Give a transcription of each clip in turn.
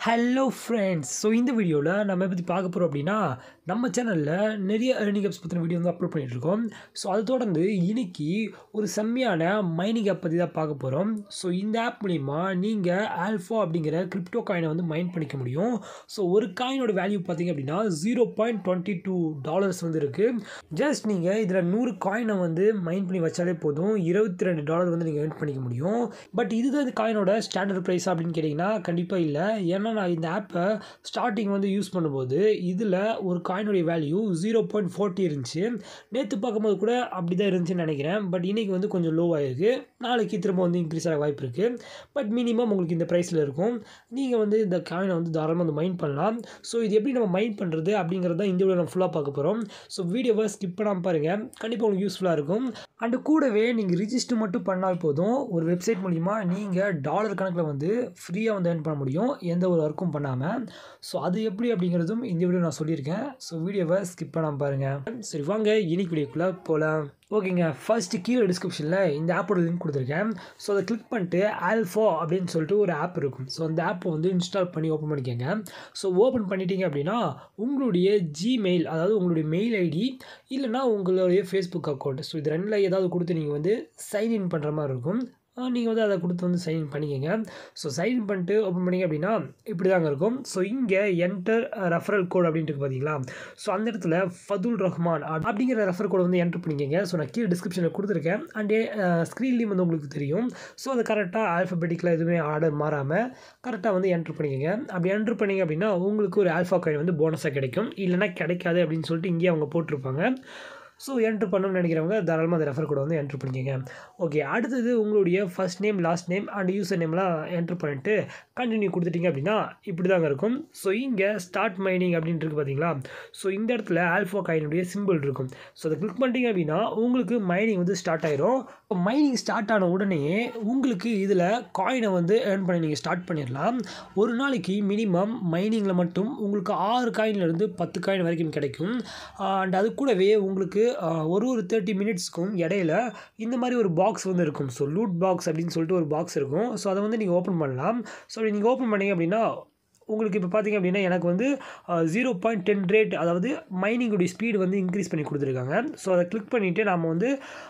hello friends so இந்த வீடியோவில் நம்ம பற்றி பார்க்க போகிறோம் அப்படின்னா நம்ம சேனலில் நிறைய ஏர்னிங் ஆப்ஸ் பற்றின வீடியோ வந்து அப்லோட் பண்ணிகிட்ருக்கோம் ஸோ அதை தொடர்ந்து இன்னைக்கு ஒரு செம்மையான மைனிங் ஆப் பற்றி தான் பார்க்க போகிறோம் ஸோ இந்த ஆப் மூலிமா நீங்கள் ஆல்ஃபா அப்படிங்கிற கிரிப்டோ காயினை வந்து மைன் பண்ணிக்க முடியும் ஸோ ஒரு காயினோட வேல்யூ பார்த்தீங்க அப்படின்னா zero point twenty two dollars வந்து இருக்குது ஜஸ்ட் நீங்கள் இதில் நூறு காயினை வந்து மைன் பண்ணி வச்சாலே போதும் இருபத்தி ரெண்டு டாலர் வந்து நீங்கள் ஏர்ன் பண்ணிக்க முடியும் பட் இதுதான் இந்த காயினோட ஸ்டாண்டர்ட் ப்ரைஸ் அப்படின்னு கேட்டிங்கன்னா கண்டிப்பாக இல்லை ஏன்னா நான் இந்த ஆப்பை ஸ்டார்டிங் வந்து யூஸ் பண்ணும்போது இதில் ஒரு காயினுடைய வேல்யூ ஜீரோ பாயிண்ட் ஃபோர்ட்டி இருந்துச்சு நேற்று பார்க்கும்போது கூட அப்படி தான் இருந்துச்சுன்னு நினைக்கிறேன் பட் இன்றைக்கி வந்து கொஞ்சம் லோ ஆகிருக்கு நாளைக்கு திரும்ப வந்து இன்க்ரீஸ் ஆக வாய்ப்பு இருக்குது பட் மினிமம் உங்களுக்கு இந்த ப்ரைஸில் இருக்கும் நீங்கள் வந்து இந்த காயினை வந்து தாராளமாக வந்து மைண்ட் பண்ணலாம் ஸோ இது எப்படி நம்ம மைண்ட் பண்ணுறது அப்படிங்கிறத இந்த வீடியோ நம்ம ஃபுல்லாக பார்க்க போகிறோம் ஸோ வீடியோவை ஸ்கிப் பண்ணாமல் பாருங்கள் கண்டிப்பாக உங்களுக்கு யூஸ்ஃபுல்லாக இருக்கும் அண்டு கூடவே நீங்கள் ரிஜிஸ்டர் மட்டும் பண்ணால் போதும் ஒரு வெப்சைட் மூலிமா நீங்கள் டாலர் கணக்கில் வந்து ஃப்ரீயாக வந்து ஏர்ன் பண்ண முடியும் எந்த ஒரு ஒர்க்கும் பண்ணாமல் ஸோ அது எப்படி அப்படிங்கிறதும் இந்த வீடியோ நான் சொல்லியிருக்கேன் ஸோ வீடியோவை ஸ்கிப் பண்ணாமல் பாருங்கள் சரி வாங்க இன்னைக்கு வீடியோக்குள்ளே போகலாம் ஓகேங்க ஃபர்ஸ்ட் கீழே டிஸ்கிரிப்ஷனில் இந்த ஆப்போட லிங்க் கொடுத்துருக்கேன் ஸோ அதை கிளிக் பண்ணிட்டு ஆல்ஃபா அப்படின்னு சொல்லிட்டு ஒரு ஆப் இருக்கும் ஸோ அந்த ஆப்பை வந்து இன்ஸ்டால் பண்ணி ஓப்பன் பண்ணிக்கோங்க ஸோ ஓப்பன் பண்ணிட்டீங்க அப்படின்னா உங்களுடைய ஜிமெயில் அதாவது உங்களுடைய மெயில் ஐடி இல்லைனா உங்களுடைய ஃபேஸ்புக் அக்கௌண்ட் ஸோ இது ரெண்டில் ஏதாவது கொடுத்து நீங்கள் வந்து சைன்இன் பண்ணுற மாதிரி இருக்கும் நீங்கள் வந்து அதை கொடுத்து வந்து சைன் பண்ணிக்கோங்க ஸோ சைன் பண்ணிட்டு ஓப்பன் பண்ணிங்க அப்படின்னா இப்படி தாங்க இருக்கும் ஸோ இங்கே என்டர் ரெஃபரல் கோட் அப்படின்ட்டு இருக்கு பார்த்தீங்களா ஸோ அந்த இடத்துல ஃபதுல் ரஹ்மான் அப்படிங்கிற ரெஃபர் கோட் வந்து என்டர் பண்ணிக்கோங்க ஸோ நான் கீழே டிஸ்கிரிப்ஷனில் கொடுத்துருக்கேன் அண்டே ஸ்க்ரீன்லேயும் வந்து உங்களுக்கு தெரியும் ஸோ அதை கரெக்டாக ஆல்ஃபபெட்டிக்கில் எதுவுமே ஆர்டர் மாறாமல் கரெக்டாக வந்து என்ட்ரு பண்ணிக்கோங்க அப்படி என்ட்ரு பண்ணிங்க அப்படின்னா உங்களுக்கு ஒரு ஆல்ஃபா காயின் வந்து போனஸாக கிடைக்கும் இல்லைனா கிடைக்காது அப்படின்னு சொல்லிட்டு இங்கேயே அவங்க போட்டிருப்பாங்க ஸோ என்ட்ரு பண்ணணும்னு நினைக்கிறவங்க தாராளமாக அந்த ரெஃபர் கூட வந்து என்ட்ரு பண்ணிக்கோங்க ஓகே அடுத்தது உங்களுடைய first name last name and user நேம்லாம் என்ட்ரு பண்ணிட்டு கண்டினியூ கொடுத்துட்டீங்க அப்படின்னா இப்படி தாங்க இருக்கும் ஸோ இங்கே ஸ்டார்ட் மைனிங் அப்படின்ட்டு இருக்கு பார்த்தீங்களா ஸோ இந்த இடத்துல ஆல்ஃபா காயினுடைய சிம்பிள் இருக்கும் ஸோ அதை கிளிக் பண்ணிட்டீங்க அப்படின்னா உங்களுக்கு மைனிங் வந்து ஸ்டார்ட் ஆயிரும் மைனிங் ஸ்டார்ட் ஆன உடனே உங்களுக்கு இதில் காயினை வந்து ஏர்ன் பண்ணி நீங்கள் ஸ்டார்ட் பண்ணிடலாம் ஒரு நாளைக்கு மினிமம் மைனிங்கில் மட்டும் உங்களுக்கு ஆறு காயின்லேருந்து பத்து காயின் வரைக்கும் கிடைக்கும் அண்ட் அது கூடவே உங்களுக்கு ஒரு ஒரு தேர்ட்டி மினிட்ஸ்க்கும் இடையில இந்த மாதிரி ஒரு பாக்ஸ் வந்து இருக்கும் ஸோ லூட் பாக்ஸ் அப்படின்னு சொல்லிட்டு ஒரு பாக்ஸ் இருக்கும் ஸோ அதை வந்து நீங்கள் ஓப்பன் பண்ணலாம் ஸோ அப்படி நீங்கள் ஓப்பன் பண்ணீங்க அப்படின்னா உங்களுக்கு இப்போ பார்த்தீங்க அப்படின்னா எனக்கு வந்து ஜீரோ பாயிண்ட் டென் ரேட் அதாவது மைனிங்குடைய ஸ்பீடு வந்து இன்க்ரீஸ் பண்ணி கொடுத்துருக்காங்க ஸோ அதை கிளிக் பண்ணிவிட்டு நம்ம வந்து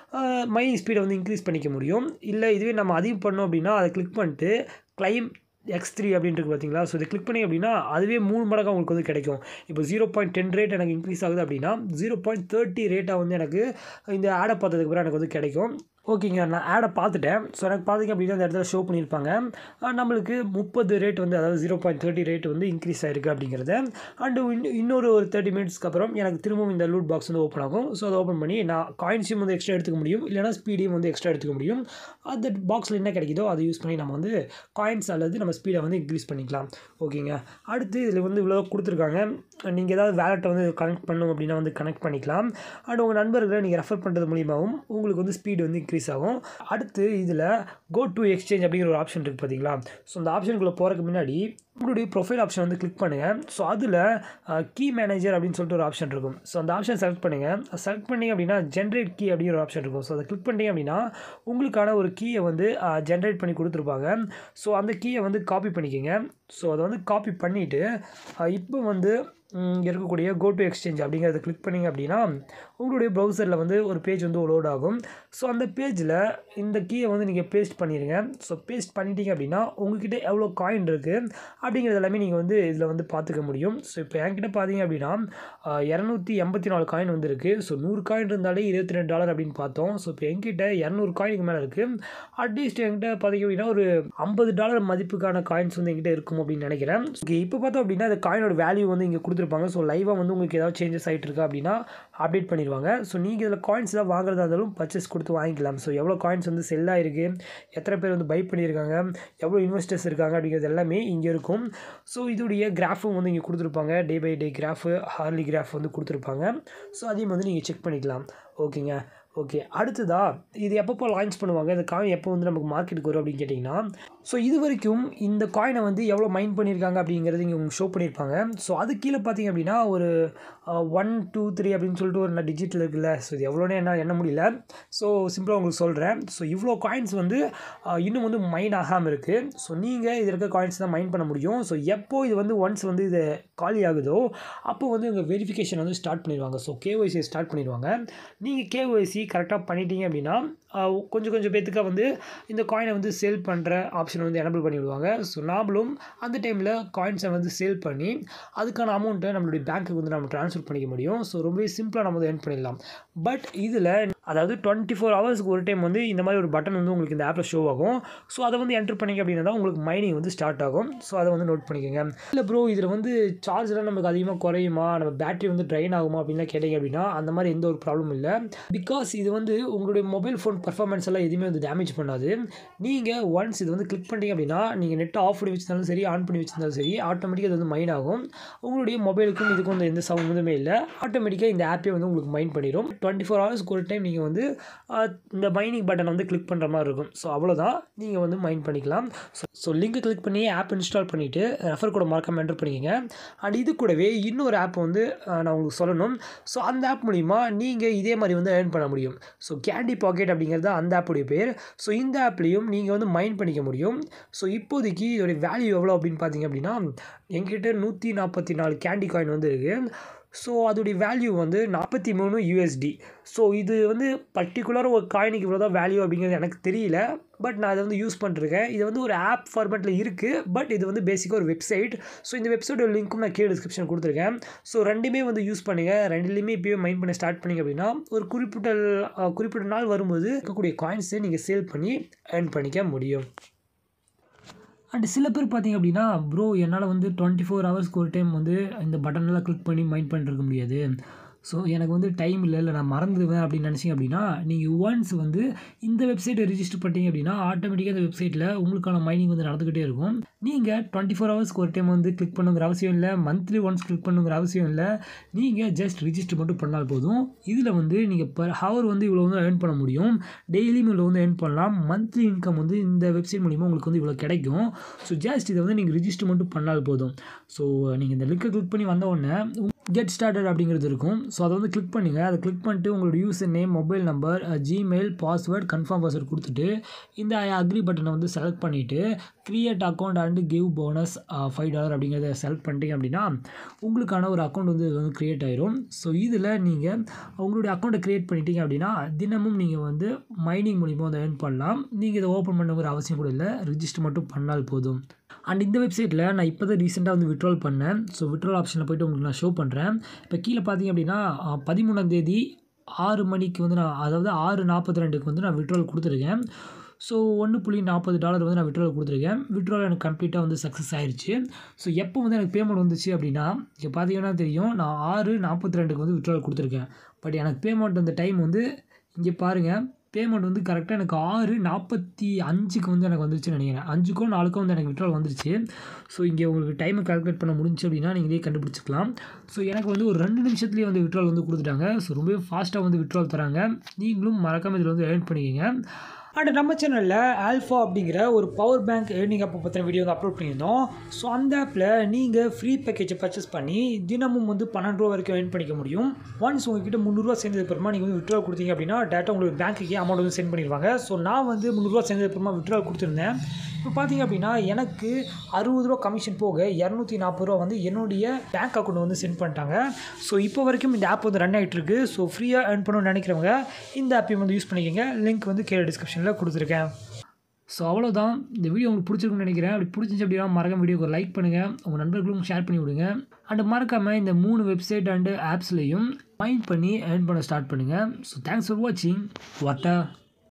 மைனிங் ஸ்பீடை வந்து இன்க்ரீஸ் பண்ணிக்க முடியும் இல்லை இதுவே நம்ம அதிகம் பண்ணோம் அப்படின்னா அதை கிளிக் பண்ணிட்டு கிளைம் எக்ஸ் த்ரீ அப்படின்ட்டு பார்த்தீங்களா ஸோ இதை கிளிக் பண்ணி அப்படின்னா அதுவே மூணு மடங்காக உங்களுக்கு வந்து கிடைக்கும் இப்போ ஜீரோ பாயிண்ட் டென் ரேட் எனக்கு இன்க்ரீஸ் ஆகுது அப்படின்னா ஜீரோ பாயிண்ட் தேர்ட்டி ரேட்டாக வந்து எனக்கு இந்த ஆடை பார்த்ததுக்கு அப்புறம் எனக்கு வந்து கிடைக்கும் ஓகேங்க நான் ஆடை பார்த்துட்டேன் ஸோ எனக்கு பார்த்தீங்க அப்படின்னா அந்த இடத்துல ஷோ பண்ணியிருப்பாங்க நம்மளுக்கு முப்பது ரேட் வந்து அதாவது ஜீரோ பாயிண்ட் தேர்ட்டி ரேட் வந்து இன்க்ரீஸ் ஆகிருக்கு அப்படிங்கிறத அண்டு இன்னொரு ஒரு தேர்ட்டி மினிட்ஸ்க்கு அப்புறம் எனக்கு திரும்பவும் இந்த லூட் பாக்ஸ் வந்து ஓப்பன் ஆகும் ஸோ அதை ஓப்பன் பண்ணி நான் காயின்ஸையும் வந்து எக்ஸ்ட்ரா எடுத்துக்க முடியும் இல்லைனா ஸ்பீடையும் வந்து எக்ஸ்ட்ரா எடுத்துக்க முடியும் அந்த பாக்ஸில் என்ன கிடைக்குதோ அதை யூஸ் பண்ணி நம்ம வந்து காயின்ஸ் அல்லது நம்ம ஸ்பீடை வந்து இன்க்ரீஸ் பண்ணிக்கலாம் ஓகேங்க அடுத்து இதில் வந்து இவ்வளோ கொடுத்துருக்காங்க நீங்கள் ஏதாவது வேலெட்டை வந்து கனெக்ட் பண்ணணும் அப்படின்னா வந்து கனெக்ட் பண்ணிக்கலாம் அண்ட் உங்கள் நண்பர்களை நீங்கள் ரெஃபர் பண்ணுறது மூலியமாகவும் உங்களுக்கு வந்து ஸ்பீடு வந்து இன்க்ரீஸ் ஆகும் அடுத்து இதில் கோ டு எக்ஸ்சேஞ்ச் அப்படிங்கிற ஒரு ஆப்ஷன் இருக்குது பார்த்தீங்களா ஸோ அந்த ஆப்ஷனுக்குள்ளே போகிறதுக்கு முன்னாடி உங்களுடைய ப்ரொஃபைல் ஆப்ஷன் வந்து கிளிக் பண்ணுங்கள் ஸோ அதில் கீ மேனேஜர் அப்படின்னு சொல்லிட்டு ஒரு ஆப்ஷன் இருக்கும் ஸோ அந்த ஆப்ஷன் செலக்ட் பண்ணுங்கள் செலக்ட் பண்ணிங்க அப்படின்னா ஜென்ரேட் கீ அப்படிங்கிற ஒரு ஆப்ஷன் இருக்கும் ஸோ அதை கிளிக் பண்ணிங்க அப்படின்னா உங்களுக்கான ஒரு கீயை வந்து ஜென்ரேட் பண்ணி கொடுத்துருப்பாங்க ஸோ அந்த கீயை வந்து காப்பி பண்ணிக்கோங்க ஸோ அதை வந்து காப்பி பண்ணிவிட்டு இப்போ வந்து இருக்கக்கூடிய கோ டு எக்ஸ்சேஞ்ச் அப்படிங்கிறத கிளிக் பண்ணிங்க அப்படின்னா உங்களுடைய ப்ரௌசரில் வந்து ஒரு பேஜ் வந்து லோட் ஆகும் ஸோ அந்த பேஜில் இந்த கீயை வந்து நீங்கள் பேஸ்ட் பண்ணிடுங்க ஸோ பேஸ்ட் பண்ணிட்டீங்க அப்படின்னா உங்ககிட்ட எவ்வளோ காயின் இருக்குது அப்படிங்கிறது எல்லாமே நீங்கள் வந்து இதில் வந்து பார்த்துக்க முடியும் ஸோ இப்போ என்கிட்ட பார்த்தீங்க அப்படின்னா இரநூத்தி எண்பத்தி நாலு காயின் வந்து இருக்குது ஸோ நூறு காயின் இருந்தாலே இருபத்தி ரெண்டு டாலர் அப்படின்னு பார்த்தோம் ஸோ இப்போ என்கிட்ட இரநூறு காயினுக்கு மேலே இருக்குது அட்லீஸ்ட் என்கிட்ட பார்த்தீங்க அப்படின்னா ஒரு ஐம்பது டாலர் மதிப்புக்கான காயின்ஸ் வந்து என்கிட்ட இருக்கும் அப்படின்னு நினைக்கிறேன் ஓகே இப்போ பார்த்தோம் அப்படின்னா இந்த காயினோட வேல்யூ வந்து இங்கே கொடுத்துருப்பாங்க ஸோ லைவாக வந்து உங்களுக்கு ஏதாவது சேஞ்சஸ் ஆகிட்டு இருக்கா அப்படின்னா அப்டேட் பண்ணிடுவாங்க ஸோ நீங்கள் இதில் காயின்ஸ் எல்லாம் வாங்குறதா இருந்தாலும் பர்ச்சேஸ் கொடுத்து வாங்கிக்கலாம் ஸோ எவ்வளோ காயின்ஸ் வந்து செல் ஆகிருக்கு எத்தனை பேர் வந்து பை பண்ணியிருக்காங்க எவ்வளோ இன்வெஸ்டர்ஸ் இருக்காங்க அப்படிங்கிறது எல்லாமே இங்கே இருக்கும் ஸோ இதோடைய கிராஃபும் வந்து இங்கே கொடுத்துருப்பாங்க day by day graph hourly graph வந்து கொடுத்துருப்பாங்க ஸோ அதையும் வந்து நீங்கள் செக் பண்ணிக்கலாம் ஓகேங்க ஓகே அடுத்ததா இது எப்பப்போ லான்ச் பண்ணுவாங்க இந்த காயின் எப்போ வந்து நமக்கு மார்க்கெட்டுக்கு வரும் அப்படின்னு கேட்டிங்கன்னா ஸோ இது வரைக்கும் இந்த காயினை வந்து எவ்வளோ மைண்ட் பண்ணியிருக்காங்க அப்படிங்கிறது இங்கே உங்களுக்கு ஷோ பண்ணியிருப்பாங்க ஸோ அது கீழே பார்த்தீங்க அப்படின்னா ஒரு ஒன் டூ த்ரீ அப்படின்னு சொல்லிட்டு ஒரு டிஜிட்டில் இருக்குல்ல ஸோ இது எவ்வளோனே என்ன எண்ண முடியல ஸோ சிம்பிளாக உங்களுக்கு சொல்கிறேன் ஸோ இவ்வளோ காயின்ஸ் வந்து அஹ், இன்னும் வந்து மைன் ஆகாமல் இருக்குது ஸோ நீங்கள் இது இருக்க காயின்ஸ் தான் மைன் பண்ண முடியும் ஸோ எப்போ இது வந்து ஒன்ஸ் வந்து இது காலி ஆகுதோ அப்போ வந்து உங்கள் வெரிஃபிகேஷன் வந்து ஸ்டார்ட் பண்ணிடுவாங்க ஸோ கேஒய்சி ஸ்டார்ட் பண்ணிடுவாங்க நீங்கள் கேஒய்சி கரெக்டாக பண்ணிட்டீங்க அப்படின்னா ஆஹ், கொஞ்சம் கொஞ்சம் பேத்துக்காக வந்து இந்த காயினை வந்து சேல் பண்ணுற ஆப்ஷன் வந்து எனபிள் பண்ணி விடுவாங்க ஸோ நாமளும் அந்த டைமில் காயின்ஸை வந்து சேல் பண்ணி அதுக்கான அமௌண்ட்டை நம்மளுடைய பேங்க்குக்கு வந்து நம்ம ட்ரான்ஸ்ஃபர் பண்ணிக்க முடியும் ஸோ ரொம்பவே சிம்பிளாக நம்ம வந்து earn பண்ணிடலாம் பட் இதில் அதாவது டுவெண்ட்டி ஃபோர் ஹவர்ஸ்க்கு ஒரு டைம் வந்து இந்த மாதிரி ஒரு பட்டன் வந்து உங்களுக்கு இந்த ஆப்பில் ஷோ ஆகும் ஸோ அதை வந்து என்டர் பண்ணிங்க அப்படின்னா தான் உங்களுக்கு மைனிங் வந்து ஸ்டார்ட் ஆகும் ஸோ அதை வந்து நோட் பண்ணிக்கோங்க இல்லை ப்ரோ இதில் வந்து சார்ஜ்லாம் நமக்கு அதிகமாக குறையுமா நம்ம பேட்டரி வந்து ட்ரைன் ஆகுமா அப்படின்லாம் கேட்டிங்க அப்படின்னா அந்த மாதிரி எந்த ஒரு ப்ராப்ளமும் இல்லை பிகாஸ் இது வந்து உங்களுடைய மொபைல் ஃபோன் பர்ஃபார்மன்ஸ் எல்லாம் எதுவுமே வந்து டேமேஜ் பண்ணாது நீங்கள் ஒன்ஸ் இது வந்து கிளிக் பண்ணிட்டீங்க அப்படின்னா நீங்கள் நெட்டை ஆஃப் பண்ணி வச்சிருந்தாலும் சரி ஆன் பண்ணி வச்சிருந்தாலும் சரி ஆட்டோமேட்டிக்காக அது வந்து மைன் ஆகும் உங்களுடைய மொபைலுக்கும் இதுக்கும் வந்து எந்த சம்மந்தமே இல்லை ஆட்டோமேட்டிக்காக இந்த ஆப்பே வந்து உங்களுக்கு மைன் பண்ணிடும் டுவெண்ட்டி ஃபோர் ஹவர்ஸ்க்கு ஒரு டைம் நீங்கள் வந்து ஆஹ், இந்த மைனிங் பட்டனை வந்து கிளிக் பண்ணுற மாதிரி இருக்கும் ஸோ அவ்வளோதான் நீங்கள் வந்து மைன் பண்ணிக்கலாம் ஸோ ஸோ லிங்க் கிளிக் பண்ணி ஆப் இன்ஸ்டால் பண்ணிவிட்டு ரெஃபர் கூட மார்க்காம என்டர் பண்ணிக்கங்க அண்ட் இது கூடவே இன்னொரு ஆப் வந்து ஆஹ், நான் உங்களுக்கு சொல்லணும் ஸோ அந்த ஆப் மூலிமா நீங்கள் இதே மாதிரி வந்து ஏர்ன் பண்ண முடியும் ஸோ கேண்டி பாக்கெட் அப்படிங்கிறது தான் அந்த ஆப்புடைய பேர் ஸோ இந்த ஆப்லேயும் நீங்கள் வந்து மைன் பண்ணிக்க முடியும் ஸோ இப்போதைக்கு இதோடைய வேல்யூ எவ்வளோ அப்படின்னு பார்த்தீங்க அப்படின்னா எங்கிட்ட நூற்றி நாற்பத்தி நாலு கேண்டி காயின் வந்து இருக்குது ஸோ அதோடைய வேல்யூ வந்து நாற்பத்தி மூணு யூஎஸ்டி ஸோ இது வந்து பர்டிகுலராக ஒரு காயினுக்கு இவ்வளோ தான் வேல்யூ அப்படிங்கிறது எனக்கு தெரியல பட் நான் அதை வந்து யூஸ் பண்ணிருக்கேன் இது வந்து ஒரு ஆப் ஃபார்மேட்டில் இருக்குது பட் இது வந்து பேசிக்காக ஒரு வெப்சைட் ஸோ இந்த வெப்சைட்டோட லிங்க்கும் நான் கீழே டிஸ்கிரிப்ஷன் கொடுத்துருக்கேன் ஸோ ரெண்டுமே வந்து யூஸ் பண்ணுங்கள் ரெண்டுலேயுமே இப்போயே மைண்ட் பண்ண ஸ்டார்ட் பண்ணிங்க அப்படின்னா ஒரு குறிப்பிட்ட அஹ், குறிப்பிட்ட நாள் வரும்போது இருக்கக்கூடிய காயின்ஸை நீங்கள் சேல் பண்ணி earn பண்ணிக்க முடியும் அண்ட் சில பேர் பார்த்தீங்க அப்படின்னா ப்ரோ என்னால் வந்து டுவெண்ட்டி ஃபோர் ஹவர்ஸ்க்கு ஒரு டைம் வந்து இந்த பட்டனெல்லாம் கிளிக் பண்ணி மைண்ட் பண்ணிட்டு இருக்க முடியாது ஸோ எனக்கு வந்து டைம் இல்லை இல்லை நான் மறந்துடுவேன் அப்படின்னு நினச்சிங்க அப்படின்னா நீங்கள் ஒன்ஸ் வந்து இந்த வெப்சைட்டை ரிஜிஸ்டர் பண்ணிட்டீங்க அப்படின்னா ஆட்டோமேட்டிக்காக இந்த வெப்சைட்டில் உங்களுக்கான மைனிங் வந்து நடந்துக்கிட்டே இருக்கும் நீங்கள் டுவெண்ட்டி ஃபோர் ஹவர்ஸ்க்கு ஒரு டைம் வந்து கிளிக் பண்ணுங்கிற அவசியம் இல்லை மந்த்லி ஒன்ஸ் கிளிக் பண்ணுங்கிற அவசியம் இல்லை நீங்கள் ஜஸ்ட் ரிஜிஸ்டர் மட்டும் பண்ணால் போதும் இதில் வந்து நீங்கள் பர் ஹவர் வந்து இவ்வளோ வந்து earn பண்ண முடியும் டெய்லியும் இவ்வளோ வந்து earn பண்ணலாம் மந்த்லி இன்கம் வந்து இந்த வெப்சைட் மூலிமா உங்களுக்கு வந்து இவ்வளோ கிடைக்கும் ஸோ ஜஸ்ட் இதை வந்து நீங்கள் ரிஜிஸ்டர் மட்டும் பண்ணால் போதும் ஸோ நீங்கள் இந்த லிங்கை கிளிக் பண்ணி வந்த உடனே கெட் ஸ்டார்டட் அப்படிங்கிறது இருக்கும் ஸோ அதை வந்து கிளிக் பண்ணுங்கள் அதை கிளிக் பண்ணிட்டு உங்களோட user name mobile number Gmail password confirm password கொடுத்துட்டு இந்த அக்ரி பட்டனை வந்து செலக்ட் பண்ணிவிட்டு create account and give bonus five dollar அப்படிங்கிறத செலக்ட் பண்ணிட்டீங்க அப்படின்னா உங்களுக்கான ஒரு அக்கௌண்ட் வந்து இது வந்து க்ரியேட் ஆயிரும் ஸோ இதில் நீங்கள் உங்களுடைய அக்கௌண்ட்டை க்ரியேட் பண்ணிட்டீங்க அப்படின்னா தினமும் நீங்கள் வந்து மைனிங் மூலிமா வந்து earn பண்ணலாம் நீங்கள் இதை ஓப்பன் பண்ணுங்கிற அவசியம் கூட இல்லை ரிஜிஸ்டர் மட்டும் பண்ணால் போதும் அண்ட் இந்த வெப்சைட்டில் நான் இப்போ தான் ரீசெண்டாக வந்து விட்ரால் பண்ணேன் ஸோ விட்ரால் ஆப்ஷனில் போய்ட்டு உங்களுக்கு நான் ஷோ பண்ணுறேன் இப்போ கீழே பார்த்தீங்க அப்படின்னா பதிமூணாம் தேதி ஆறு மணிக்கு வந்து நான் அதாவது ஆறு நாற்பத்தி ரெண்டுக்கு வந்து நான் விட்ரால் கொடுத்துருக்கேன் ஸோ ஒன்று புள்ளி நாற்பது டாலர் வந்து நான் விட்ரால் கொடுத்துருக்கேன் விட்ரால் எனக்கு கம்ப்ளீட்டாக வந்து சக்ஸஸ் ஆயிருச்சு ஸோ எப்போ வந்து எனக்கு பேமெண்ட் வந்துச்சு அப்படின்னா இங்கே பார்த்தீங்கன்னா தெரியும் நான் ஆறு நாற்பத்தி ரெண்டுக்கு வந்து விட்ரால் கொடுத்துருக்கேன் பட் எனக்கு பேமெண்ட் அந்த டைம் வந்து இங்கே பாருங்கள் பேமெண்ட் வந்து கரெக்டாக எனக்கு ஆறு நாற்பத்தி அஞ்சுக்கு வந்து எனக்கு வந்துருச்சுன்னு நினைக்கிறேன் அஞ்சுக்கோ நாலுக்கோ வந்து எனக்கு விட்ரால் வந்துருச்சு ஸோ இங்கே உங்களுக்கு டைமை கால்குலேட் பண்ண முடிஞ்சு அப்படின்னா நீங்கள் இதே கண்டுபிடிச்சிக்கலாம் ஸோ எனக்கு வந்து ஒரு ரெண்டு நிமிஷத்துலேயே வந்து விட்ரால் வந்து கொடுத்துட்டாங்க ஸோ ரொம்பவே ஃபாஸ்ட்டாக வந்து விட்ரால் தராங்க நீங்களும் மறக்காமல் இதில் வந்து ஏர்ன் பண்ணிக்கங்க அண்ட் நம்ம சேனலில் ஆல்ஃபா அப்படிங்கிற ஒரு பவர் பேங்க் ஏர்னிங் ஆப்பை பற்றின வீடியோ வந்து அப்லோட் பண்ணியிருந்தோம் ஸோ அந்த ஆப்பில் நீங்கள் ஃப்ரீ பேக்கேஜை பர்ச்சேஸ் பண்ணி தினமும் வந்து பன்னெண்டு ரூபா வரைக்கும் earn பண்ணிக்க முடியும் ஒன்ஸ் உங்ககிட்ட முந்நூறுரூவா சேர்ந்தது அப்புறமா நீங்கள் வந்து விட்ரால் கொடுத்தீங்க அப்படின்னா டேட்டா உங்களுக்கு பேங்க்குக்கே அமௌண்ட் வந்து சென்ட் பண்ணிடுவாங்க ஸோ நான் வந்து முந்நூறுரூவா சேர்ந்தது அப்புறமா விட்ரால் கொடுத்துருந்தேன் இப்போ பார்த்தீங்க அப்படின்னா எனக்கு அறுபது ரூபா கமிஷன் போக இரநூத்தி நாற்பது ரூபா வந்து என்னுடைய பேங்க் அக்கௌண்ட் வந்து சென்ட் பண்ணிட்டாங்க ஸோ இப்போ வரைக்கும் இந்த ஆப் வந்து ரன் ஆகிட்டு இருக்கு ஸோ ஃப்ரீயாக earn பண்ணணும்னு நினைக்கிறவங்க இந்த ஆப்பையும் வந்து யூஸ் பண்ணிக்கோங்க லிங்க் வந்து கீழே டிஸ்கிரிப்ஷனில் கொடுத்துருக்கேன் ஸோ அவ்வளோதான் இந்த வீடியோ உங்களுக்கு பிடிச்சிருக்குன்னு நினைக்கிறேன் அப்படி பிடிச்சிச்சு அப்படின்னா மறக்காம வீடியோக்கு லைக் பண்ணுங்கள் உங்கள் நண்பர்களுக்கும் ஷேர் பண்ணி விடுங்க அண்ட் மறக்காமல் இந்த மூணு வெப்சைட் அண்டு ஆப்ஸ்லையும் மைண்ட் பண்ணி earn பண்ண ஸ்டார்ட் பண்ணுங்கள் ஸோ தேங்க்ஸ் ஃபார் வாட்சிங் வாட்டா